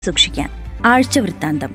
സൂക്ഷിക്കാൻ ആഴ്ച വൃത്താന്തം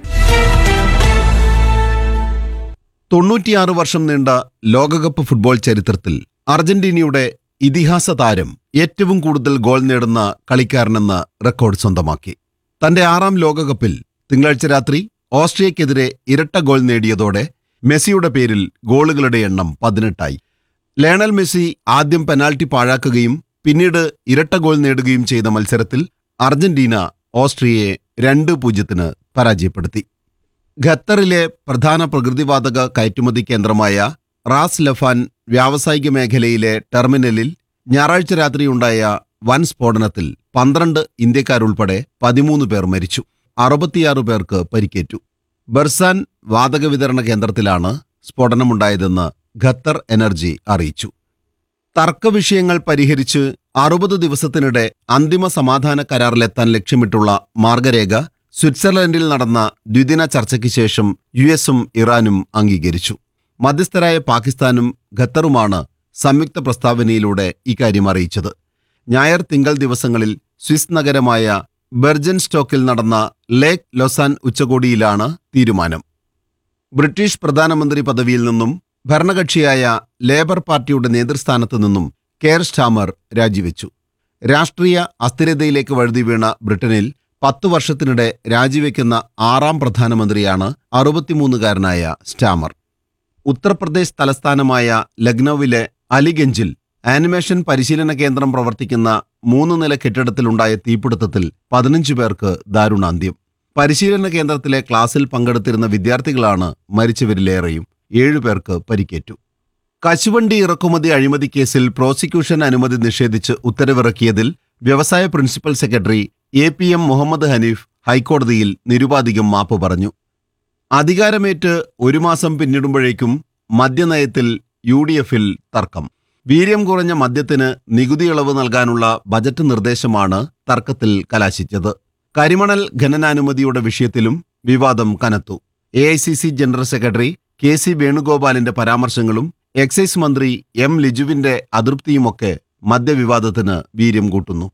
തൊണ്ണൂറ്റിയാറ് വർഷം നീണ്ട ലോകകപ്പ് ഫുട്ബോൾ ചരിത്രത്തിൽ അർജന്റീനയുടെ ഇതിഹാസ താരം ഏറ്റവും കൂടുതൽ ഗോൾ നേടുന്ന കളിക്കാരനെന്ന റെക്കോർഡ് സ്വന്തമാക്കി തന്റെ ആറാം ലോകകപ്പിൽ തിങ്കളാഴ്ച രാത്രി ഓസ്ട്രിയക്കെതിരെ ഇരട്ട ഗോൾ നേടിയതോടെ മെസ്സിയുടെ പേരിൽ ഗോളുകളുടെ എണ്ണം പതിനെട്ടായി ലയണൽ മെസ്സി ആദ്യം പെനാൽറ്റി പാഴാക്കുകയും പിന്നീട് ഇരട്ട ഗോൾ നേടുകയും ചെയ്ത മത്സരത്തിൽ അർജന്റീന ഓസ്ട്രിയയെ രണ്ട് പൂജ്യത്തിന് പരാജയപ്പെടുത്തി ഖത്തറിലെ പ്രധാന പ്രകൃതിവാതക കയറ്റുമതി കേന്ദ്രമായ റാസ് ലഫാൻ വ്യാവസായിക മേഖലയിലെ ടെർമിനലിൽ ഞായറാഴ്ച രാത്രിയുണ്ടായ വൻ സ്ഫോടനത്തിൽ പന്ത്രണ്ട് ഇന്ത്യക്കാരുൾപ്പെടെ പതിമൂന്ന് പേർ മരിച്ചു അറുപത്തിയാറ് പേർക്ക് പരിക്കേറ്റു ബർസാൻ വാതക വിതരണ കേന്ദ്രത്തിലാണ് സ്ഫോടനമുണ്ടായതെന്ന് ഖത്തർ എനർജി അറിയിച്ചു തർക്കവിഷയങ്ങൾ പരിഹരിച്ച് അറുപത് ദിവസത്തിനിടെ അന്തിമ സമാധാന കരാറിലെത്താൻ ലക്ഷ്യമിട്ടുള്ള മാർഗരേഖ സ്വിറ്റ്സർലൻഡിൽ നടന്ന ദ്വിദിന ചർച്ചയ്ക്ക് ശേഷം യു എസും ഇറാനും അംഗീകരിച്ചു മധ്യസ്ഥരായ പാകിസ്ഥാനും ഖത്തറുമാണ് സംയുക്ത പ്രസ്താവനയിലൂടെ ഇക്കാര്യം അറിയിച്ചത് ഞായർ തിങ്കൾ ദിവസങ്ങളിൽ സ്വിസ് നഗരമായ ബെർജൻ സ്റ്റോക്കിൽ നടന്ന ലേക്ക് ലൊസാൻ ഉച്ചകോടിയിലാണ് തീരുമാനം ബ്രിട്ടീഷ് പ്രധാനമന്ത്രി പദവിയിൽ നിന്നും ഭരണകക്ഷിയായ ലേബർ പാർട്ടിയുടെ നേതൃസ്ഥാനത്ത് നിന്നും കെയർ സ്റ്റാമർ രാജിവെച്ചു രാഷ്ട്രീയ അസ്ഥിരതയിലേക്ക് വഴുതി വീണ ബ്രിട്ടനിൽ പത്തു വർഷത്തിനിടെ രാജിവെക്കുന്ന ആറാം പ്രധാനമന്ത്രിയാണ് അറുപത്തിമൂന്നുകാരനായ സ്റ്റാമർ ഉത്തർപ്രദേശ് തലസ്ഥാനമായ ലക്നൌവിലെ അലിഗഞ്ചിൽ ആനിമേഷൻ പരിശീലന കേന്ദ്രം പ്രവർത്തിക്കുന്ന മൂന്ന് നില കെട്ടിടത്തിലുണ്ടായ തീപിടുത്തത്തിൽ പതിനഞ്ച് പേർക്ക് ദാരുണാന്ത്യം പരിശീലന കേന്ദ്രത്തിലെ ക്ലാസ്സിൽ പങ്കെടുത്തിരുന്ന വിദ്യാർത്ഥികളാണ് മരിച്ചവരിലേറെയും ഏഴുപേർക്ക് പരിക്കേറ്റു കശുവണ്ടി ഇറക്കുമതി അഴിമതി കേസിൽ പ്രോസിക്യൂഷൻ അനുമതി നിഷേധിച്ച് ഉത്തരവിറക്കിയതിൽ വ്യവസായ പ്രിൻസിപ്പൽ സെക്രട്ടറി എ പി എം മുഹമ്മദ് ഹനീഫ് ഹൈക്കോടതിയിൽ നിരുപാധികം മാപ്പ് പറഞ്ഞു അധികാരമേറ്റ് ഒരു മാസം പിന്നിടുമ്പോഴേക്കും മദ്യനയത്തിൽ യു ഡി എഫിൽ തർക്കം വീര്യം കുറഞ്ഞ മദ്യത്തിന് നികുതി ഇളവ് നൽകാനുള്ള ബജറ്റ് നിർദ്ദേശമാണ് തർക്കത്തിൽ കലാശിച്ചത് കരിമണൽ ഖനനാനുമതിയുടെ വിഷയത്തിലും വിവാദം കനത്തു എ ഐ സി സി ജനറൽ സെക്രട്ടറി കെ സി വേണുഗോപാലിന്റെ പരാമർശങ്ങളും എക്സൈസ് മന്ത്രി എം ലിജുവിന്റെ അതൃപ്തിയുമൊക്കെ മദ്യവിവാദത്തിന് വീര്യം കൂട്ടുന്നു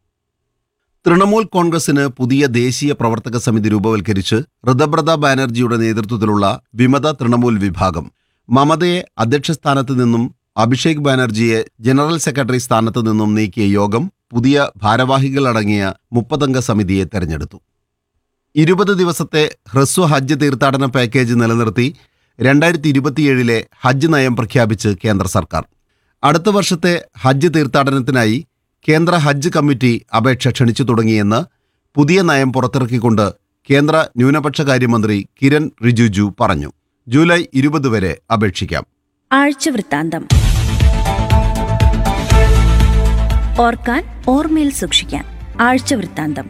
തൃണമൂൽ കോൺഗ്രസിന് പുതിയ ദേശീയ പ്രവർത്തക സമിതി രൂപവൽക്കരിച്ച് ഋതബ്രത ബാനർജിയുടെ നേതൃത്വത്തിലുള്ള വിമത തൃണമൂൽ വിഭാഗം മമതയെ അധ്യക്ഷ സ്ഥാനത്ത് നിന്നും അഭിഷേക് ബാനർജിയെ ജനറൽ സെക്രട്ടറി സ്ഥാനത്ത് നിന്നും നീക്കിയ യോഗം പുതിയ ഭാരവാഹികളടങ്ങിയ മുപ്പതംഗ സമിതിയെ തെരഞ്ഞെടുത്തു ഇരുപത് ദിവസത്തെ ഹ്രസ്വ ഹജ്ജ് തീർത്ഥാടന പാക്കേജ് നിലനിർത്തി രണ്ടായിരത്തി ഇരുപത്തിയേഴിലെ ഹജ്ജ് നയം പ്രഖ്യാപിച്ച് കേന്ദ്ര സർക്കാർ അടുത്ത വർഷത്തെ ഹജ്ജ് തീർത്ഥാടനത്തിനായി കേന്ദ്ര ഹജ്ജ് കമ്മിറ്റി അപേക്ഷ ക്ഷണിച്ചു തുടങ്ങിയെന്ന് പുതിയ നയം പുറത്തിറക്കിക്കൊണ്ട് കേന്ദ്ര ന്യൂനപക്ഷകാര്യമന്ത്രി കിരൺ റിജിജു പറഞ്ഞു ജൂലൈ ഇരുപത് വരെ അപേക്ഷിക്കാം ആഴ്ച വൃത്താന്തം ഓർക്കാൻ ഓർമ്മയിൽ സൂക്ഷിക്കാൻ ആഴ്ച വൃത്താന്തം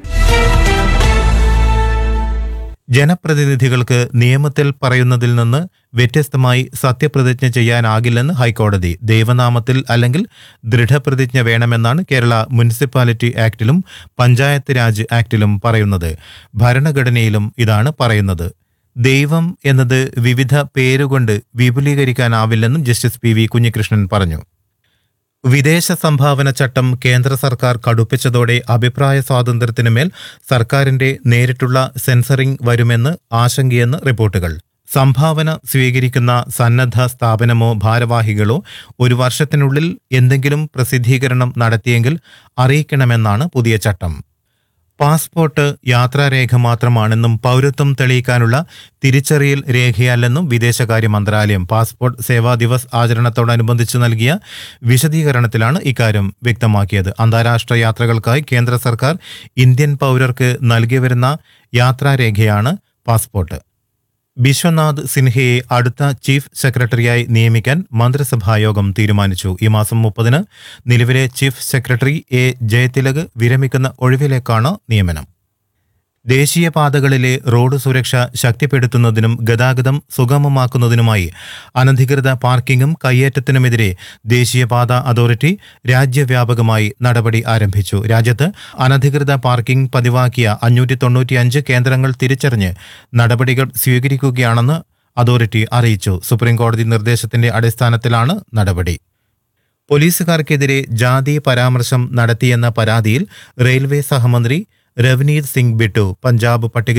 ജനപ്രതിനിധികൾക്ക് നിയമത്തിൽ പറയുന്നതിൽ നിന്ന് വ്യത്യസ്തമായി സത്യപ്രതിജ്ഞ ചെയ്യാനാകില്ലെന്ന് ഹൈക്കോടതി ദൈവനാമത്തിൽ അല്ലെങ്കിൽ ദൃഢപ്രതിജ്ഞ വേണമെന്നാണ് കേരള മുനിസിപ്പാലിറ്റി ആക്ടിലും പഞ്ചായത്ത് രാജ് ആക്ടിലും പറയുന്നത് ഭരണഘടനയിലും ഇതാണ് പറയുന്നത് ദൈവം എന്നത് വിവിധ പേരുകൊണ്ട് വിപുലീകരിക്കാനാവില്ലെന്നും ജസ്റ്റിസ് പി വി കുഞ്ഞികൃഷ്ണൻ പറഞ്ഞു വിദേശ സംഭാവന ചട്ടം കേന്ദ്ര സർക്കാർ കടുപ്പിച്ചതോടെ അഭിപ്രായ സ്വാതന്ത്ര്യത്തിനുമേൽ സർക്കാരിന്റെ നേരിട്ടുള്ള സെൻസറിംഗ് വരുമെന്ന് ആശങ്കയെന്ന് റിപ്പോർട്ടുകൾ സംഭാവന സ്വീകരിക്കുന്ന സന്നദ്ധ സ്ഥാപനമോ ഭാരവാഹികളോ ഒരു വർഷത്തിനുള്ളിൽ എന്തെങ്കിലും പ്രസിദ്ധീകരണം നടത്തിയെങ്കിൽ അറിയിക്കണമെന്നാണ് പുതിയ ചട്ടം പാസ്പോർട്ട് യാത്രാരേഖ മാത്രമാണെന്നും പൗരത്വം തെളിയിക്കാനുള്ള തിരിച്ചറിയൽ രേഖയല്ലെന്നും വിദേശകാര്യ മന്ത്രാലയം പാസ്പോർട്ട് സേവാ ദിവസ് ആചരണത്തോടനുബന്ധിച്ച് നൽകിയ വിശദീകരണത്തിലാണ് ഇക്കാര്യം വ്യക്തമാക്കിയത് അന്താരാഷ്ട്ര യാത്രകൾക്കായി കേന്ദ്ര സർക്കാർ ഇന്ത്യൻ പൗരർക്ക് നൽകി വരുന്ന യാത്രാരേഖയാണ് പാസ്പോർട്ട് ബിശ്വനാഥ് സിൻഹയെ അടുത്ത ചീഫ് സെക്രട്ടറിയായി നിയമിക്കാൻ മന്ത്രിസഭായോഗം തീരുമാനിച്ചു ഈ മാസം മുപ്പതിന് നിലവിലെ ചീഫ് സെക്രട്ടറി എ ജയതിലക് വിരമിക്കുന്ന ഒഴിവിലേക്കാണ് നിയമനം ദേശീയപാതകളിലെ റോഡ് സുരക്ഷ ശക്തിപ്പെടുത്തുന്നതിനും ഗതാഗതം സുഗമമാക്കുന്നതിനുമായി അനധികൃത പാർക്കിങ്ങും കയ്യേറ്റത്തിനുമെതിരെ ദേശീയപാത അതോറിറ്റി രാജ്യവ്യാപകമായി നടപടി ആരംഭിച്ചു രാജ്യത്ത് അനധികൃത പാർക്കിംഗ് പതിവാക്കിയ അഞ്ഞൂറ്റി തൊണ്ണൂറ്റിയഞ്ച് കേന്ദ്രങ്ങൾ തിരിച്ചറിഞ്ഞ് നടപടികൾ സ്വീകരിക്കുകയാണെന്ന് അതോറിറ്റി അറിയിച്ചു സുപ്രീംകോടതി നിർദ്ദേശത്തിന്റെ അടിസ്ഥാനത്തിലാണ് നടപടി പോലീസുകാർക്കെതിരെ ജാതി പരാമർശം നടത്തിയെന്ന പരാതിയിൽ റെയിൽവേ സഹമന്ത്രി രവനീത് സിംഗ് ബിട്ടു പഞ്ചാബ് പട്ടിക